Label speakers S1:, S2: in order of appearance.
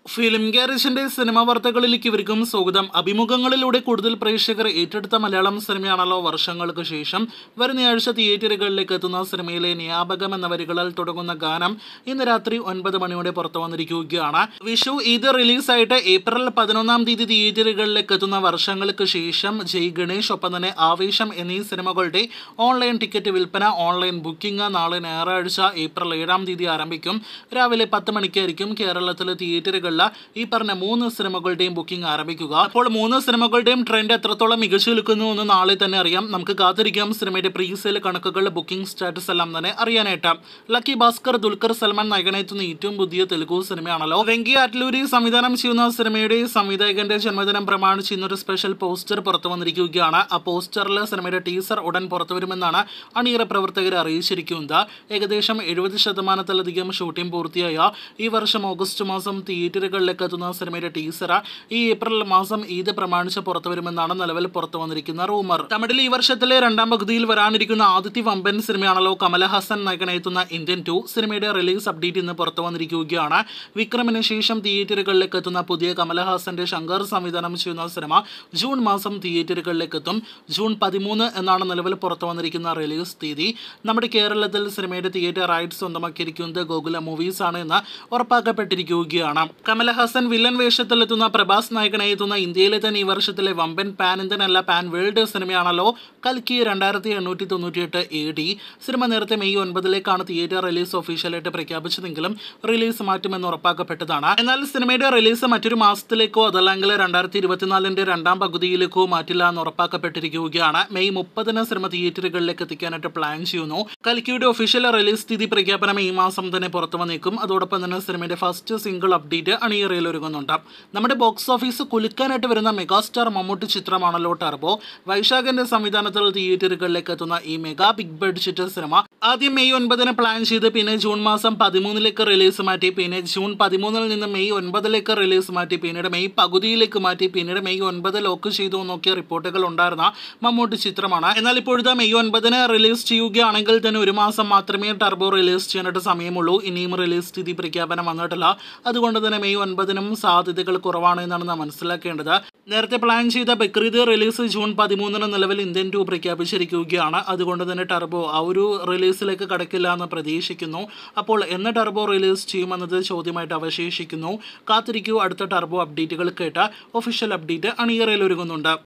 S1: film ഗാരേജിന്റെ cinema വാർത്തകളിലേക്ക് ഇവർക്കും സ്വാഗതം അഭിമുഖങ്ങളിലൂടെ കൂടുതൽ പ്രേക്ഷകർ ഏറ്റെടുത്ത മലയാളം സിനിമയാണല്ലോ വർഷങ്ങൾക്ക് ശേഷം വരുന്നയാഴ്ച തിയേറ്ററുകളിലേക്ക് എത്തുന്ന സിനിമയിലെ ന്യാപകം എന്ന വരികളാൽ തുടങ്ങുന്ന ഗാനം ഇന്ന് രാത്രി ഒൻപത് മണിയോടെ പുറത്തു വന്നിരിക്കുകയാണ് വിഷു ഇത് റിലീസായിട്ട് ഏപ്രിൽ പതിനൊന്നാം തീയതി തിയേറ്ററുകളിലേക്ക് എത്തുന്ന വർഷങ്ങൾക്ക് ശേഷം ജയ് ഗണേഷ് ഒപ്പം തന്നെ ആവേശം എന്നീ സിനിമകളുടെ ഓൺലൈൻ ടിക്കറ്റ് വിൽപ്പന ഓൺലൈൻ ബുക്കിംഗ് നാളെ ഞായറാഴ്ച ഏപ്രിൽ ഏഴാം തീയതി ആരംഭിക്കും രാവിലെ പത്ത് മണിക്കായിരിക്കും കേരളത്തിലെ തിയേറ്ററുകളിൽ ഈ പറഞ്ഞ മൂന്ന് സിനിമകളുടെയും ബുക്കിംഗ് ആരംഭിക്കുക അപ്പോൾ മൂന്ന് സിനിമകളുടെയും ട്രെൻഡ് എത്രത്തോളം മികച്ചു നിൽക്കുന്നു എന്ന് നാളെ തന്നെ അറിയാം നമുക്ക് കാത്തിരിക്കാം സിനിമയുടെ പ്രീ സെയിൽ കണക്കുകൾ ബുക്കിംഗ് സ്റ്റാറ്റസ് എല്ലാം തന്നെ അറിയാനായിട്ട് ലക്കി ഭാസ്കർ ദുൽഖർ സൽമാൻ നായകനെത്തുന്ന ഏറ്റവും പുതിയ തെലുഗു സിനിമയാണല്ലോ വെങ്കി അറ്റ്ലൂരി സംവിധാനം ചെയ്യുന്ന സിനിമയുടെ സംവിധായകന്റെ ജന്മദിനം പ്രമാണിച്ച് ഇന്നൊരു സ്പെഷ്യൽ പോസ്റ്റർ പുറത്തു വന്നിരിക്കുകയാണ് ആ പോസ്റ്ററിൽ സിനിമയുടെ ടീസർ ഉടൻ പുറത്തു വരുമെന്നാണ് അണിയറ പ്രവർത്തകർ അറിയിച്ചിരിക്കുന്നത് ഏകദേശം എഴുപത് ശതമാനത്തിലധികം ഷൂട്ടിംഗ് പൂർത്തിയായ ഈ വർഷം ഓഗസ്റ്റ് മാസം തിയേറ്ററുകളിലേക്ക് എത്തുന്ന സിനിമയുടെ ടീസർ ഈ ഏപ്രിൽ മാസം ഈദ് പ്രമാണിച്ച് പുറത്തു വരുമെന്നാണ് നിലവിൽ പുറത്തു വന്നിരിക്കുന്ന റൂമർ തമിഴിൽ ഈ വർഷത്തിലെ രണ്ടാം പകുതിയിൽ വരാനിരിക്കുന്ന ആദ്യത്തെ വമ്പൻ സിനിമയാണല്ലോ കമലഹാസൻ നായകനെത്തുന്ന ഇന്ത്യൻ ടു സിനിമയുടെ റിലീസ് അപ്ഡേറ്റ് ഇന്ന് പുറത്തു വന്നിരിക്കുകയാണ് വിക്രമിന് ശേഷം തിയേറ്ററുകളിലേക്ക് എത്തുന്ന പുതിയ കമലഹാസന്റെ ശങ്കർ സംവിധാനം ചെയ്യുന്ന സിനിമ ജൂൺ മാസം തിയേറ്ററുകളിലേക്ക് എത്തും ജൂൺ പതിമൂന്ന് എന്നാണ് നിലവിൽ പുറത്തു വന്നിരിക്കുന്ന റിലീസ് തീയതി നമ്മുടെ കേരളത്തിൽ സിനിമയുടെ തിയേറ്റർ റൈറ്റ്സ് സ്വന്തമാക്കിയിരിക്കുന്നത് ഗോകുല മൂവീസ് ആണ് എന്ന് ഉറപ്പാക്കപ്പെട്ടിരിക്കുകയാണ് കമലഹാസൻ വില്ലൻ വേഷത്തിലെത്തുന്ന പ്രഭാസ് നായകനായി എത്തുന്ന ഇന്ത്യയിലെ തന്നെ ഈ വർഷത്തിലെ വമ്പൻ പാൻ ഇന്ത്യൻ അല്ല പാൻ വേൾഡ് സിനിമയാണല്ലോ കൽക്കി രണ്ടായിരത്തി എണ്ണൂറ്റി തൊണ്ണൂറ്റിയെട്ട് എ ഡി സിനിമ നേരത്തെ മെയ് ഒൻപതിലേക്കാണ് തിയേറ്റർ റിലീസ് ഒഫീഷ്യലായിട്ട് പ്രഖ്യാപിച്ചതെങ്കിലും റിലീസ് മാറ്റുമെന്ന് ഉറപ്പാക്കപ്പെട്ടതാണ് എന്നാൽ സിനിമയുടെ റിലീസ് മറ്റൊരു മാസത്തിലേക്കോ അതല്ലെങ്കിൽ രണ്ടായിരത്തി ഇരുപത്തിനാലിന്റെ രണ്ടാം പകുതിയിലേക്കോ മാറ്റില്ല എന്ന് ഉറപ്പാക്കപ്പെട്ടിരിക്കുകയാണ് മെയ് മുപ്പതിന് സിനിമ തിയേറ്ററുകളിലേക്ക് എത്തിക്കാനായിട്ട് പ്ലാൻ ചെയ്യുന്നു കൽക്കിയുടെ ഒഫീഷ്യൽ റിലീസ് തീയതി പ്രഖ്യാപനം ഈ മാസം തന്നെ പുറത്തു വന്നേക്കും അതോടൊപ്പം തന്നെ സിനിമയുടെ ഫസ്റ്റ് സിംഗിൾ അപ്ഡേറ്റ് അണിയറയിൽ ഒരുങ്ങുന്നുണ്ട് നമ്മുടെ ബോക്സ് ഓഫീസ് കുലുക്കാനായിട്ട് വരുന്ന മെഗാസ്റ്റാർ മമ്മൂട്ടി ചിത്രമാണല്ലോ ടർബോ വൈശാഖന്റെ സംവിധാനത്തിൽ തിയേറ്ററുകളിലേക്ക് എത്തുന്ന ഈ മെഗാ ബിഗ് ബഡ്ജറ്റ് സിനിമ ആദ്യം മെയ് ഒൻപതിന് പ്ലാൻ ചെയ്ത് പിന്നെ ജൂൺ മാസം പതിമൂന്നിലേക്ക് റിലീസ് മാറ്റി പിന്നെ ജൂൺ പതിമൂന്നിൽ നിന്ന് മെയ് ഒൻപതിലേക്ക് റിലീസ് മാറ്റി പിന്നീട് മെയ് പകുതിയിലേക്ക് മാറ്റി പിന്നീട് മെയ് ഒൻപത് ലോക്ക് ചെയ്തു എന്നൊക്കെ റിപ്പോർട്ടുകൾ ഉണ്ടായിരുന്ന മമ്മൂട്ടി ചിത്രമാണ് എന്നാൽ ഇപ്പോഴത്തെ മെയ് ഒൻപതിന് റിലീസ് ചെയ്യുകയാണെങ്കിൽ തന്നെ ഒരു മാസം മാത്രമേ ടർബോ റിലീസ് ചെയ്യാനായിട്ട് സമയമുള്ളൂ ഇനിയും റിലീസ് തീയതി പ്രഖ്യാപനം വന്നിട്ടില്ല അതുകൊണ്ട് തന്നെ മെയ് ഒൻപതിനും സാധ്യതകൾ കുറവാണ് എന്നാണ് നാം മനസ്സിലാക്കേണ്ടത് നേരത്തെ പ്ലാൻ ചെയ്ത ബക്രീദ് റിലീസ് ജൂൺ പതിമൂന്നിന് നിലവിൽ ഇന്ത്യൻ ടു പ്രഖ്യാപിച്ചിരിക്കുകയാണ് അതുകൊണ്ട് തന്നെ ടർബോ ആ ഒരു റിലീസിലേക്ക് കടക്കില്ല എന്ന് പ്രതീക്ഷിക്കുന്നു അപ്പോൾ എന്ന് ടർബോ റിലീസ് ചെയ്യുമെന്നത് ചോദ്യമായിട്ട് അവശേഷിക്കുന്നു കാത്തിരിക്കൂ അടുത്ത ടർബോ അപ്ഡേറ്റുകൾ കേട്ട ഒഫീഷ്യൽ അപ്ഡേറ്റ് അണിയറയിൽ ഒരുങ്ങുന്നുണ്ട്